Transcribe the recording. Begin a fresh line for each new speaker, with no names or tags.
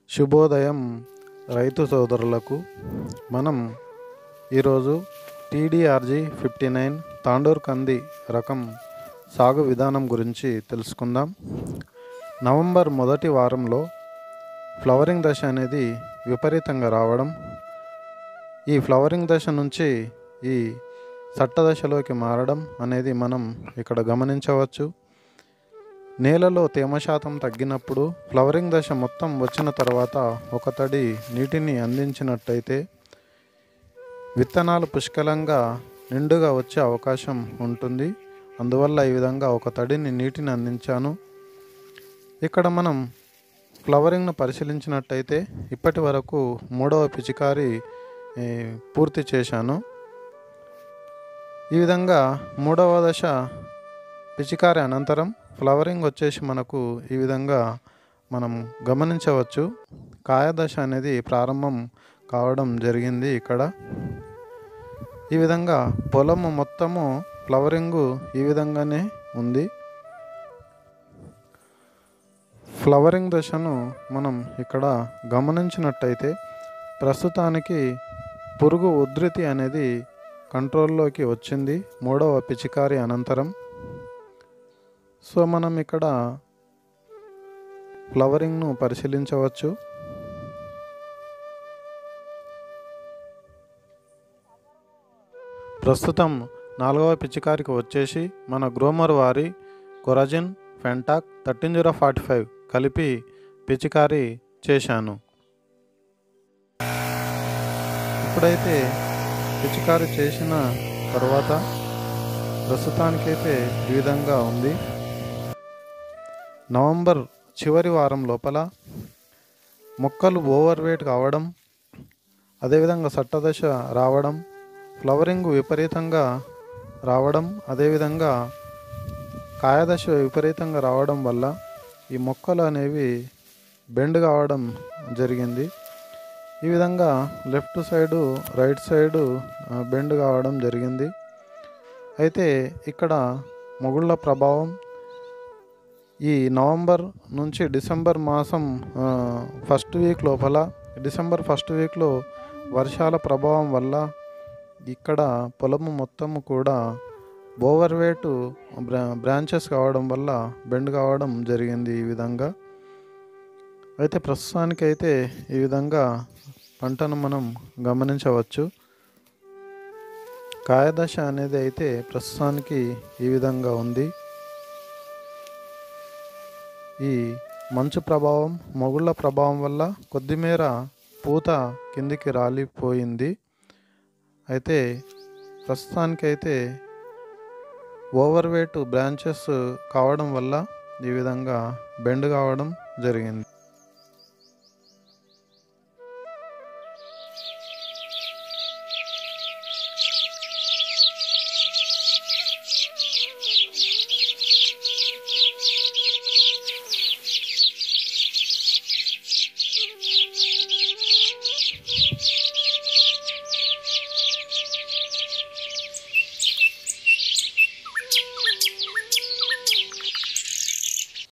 శుభోదయం రైతు సోదరులకు మనం ఈరోజు టీడీఆర్జీ ఫిఫ్టీ నైన్ తాండూర్ కంది రకం సాగు విధానం గురించి తెలుసుకుందాం నవంబర్ మొదటి వారంలో ఫ్లవరింగ్ దశ అనేది విపరీతంగా రావడం ఈ ఫ్లవరింగ్ దశ నుంచి ఈ సట్ట దశలోకి మారడం అనేది మనం ఇక్కడ గమనించవచ్చు నేలలో తేమ శాతం తగ్గినప్పుడు ఫ్లవరింగ్ దశ మొత్తం వచ్చిన తర్వాత ఒక తడి నీటిని అందించినట్టయితే విత్తనాలు పుష్కలంగా నిండుగా వచ్చే అవకాశం ఉంటుంది అందువల్ల ఈ విధంగా ఒక తడిని నీటిని అందించాను ఇక్కడ మనం ఫ్లవరింగ్ను పరిశీలించినట్టయితే ఇప్పటి వరకు మూడవ పిచికారి ఏ, పూర్తి చేశాను ఈ విధంగా మూడవ దశ పిచికారి అనంతరం ఫ్లవరింగ్ వచ్చేసి మనకు ఈ విధంగా మనం గమనించవచ్చు కాయ దశ అనేది ప్రారంభం కావడం జరిగింది ఇక్కడ ఈ విధంగా పొలము మొత్తము ఫ్లవరింగ్ ఈ విధంగానే ఉంది ఫ్లవరింగ్ దశను మనం ఇక్కడ గమనించినట్టయితే ప్రస్తుతానికి పురుగు ఉధృతి అనేది కంట్రోల్లోకి వచ్చింది మూడవ పిచికారి అనంతరం సో మనం ఇక్కడ ఫ్లవరింగ్ను పరిశీలించవచ్చు ప్రస్తుతం నాలుగవ పిచికారికి వచ్చేసి మన గ్రోమర్ వారి Coragen Fantac thirteen zero forty five కలిపి పిచికారి చేశాను ఇప్పుడైతే పిచికారి చేసిన తర్వాత ప్రస్తుతానికైతే ఈ విధంగా ఉంది నవంబర్ చివరి వారం లోపల మొక్కలు ఓవర్ వెయిట్ కావడం అదేవిధంగా సట్టదశ రావడం ఫ్లవరింగ్ విపరీతంగా రావడం అదేవిధంగా కాయదశ విపరీతంగా రావడం వల్ల ఈ మొక్కలు అనేవి బెండ్ కావడం జరిగింది ఈ విధంగా లెఫ్ట్ సైడు రైట్ సైడు ఆ, బెండ్ కావడం జరిగింది అయితే ఇక్కడ మొగుళ్ళ ప్రభావం ఈ నవంబర్ నుంచి డిసెంబర్ మాసం ఆ, ఫస్ట్ వీక్ లోపల డిసెంబర్ ఫస్ట్ వీక్లో వర్షాల ప్రభావం వల్ల ఇక్కడ పొలము మొత్తము కూడా ఓవర్ వెయిట్ బ్రా బ్రాంచెస్ కావడం వల్ల బెండ్ కావడం జరిగింది ఈ విధంగా అయితే ప్రస్తుతానికి అయితే ఈ విధంగా పంటను మనం గమనించవచ్చు కాయదశ అనేది అయితే ప్రస్తుతానికి ఈ విధంగా ఉంది ఈ మంచు ప్రభావం మొగుళ్ళ ప్రభావం వల్ల కొద్దిమేర పూత కిందికి రాలిపోయింది అయితే ప్రస్తుతానికైతే ఓవర్ వెయిట్ బ్రాంచెస్ కావడం వల్ల ఈ విధంగా బెండ్ కావడం జరిగింది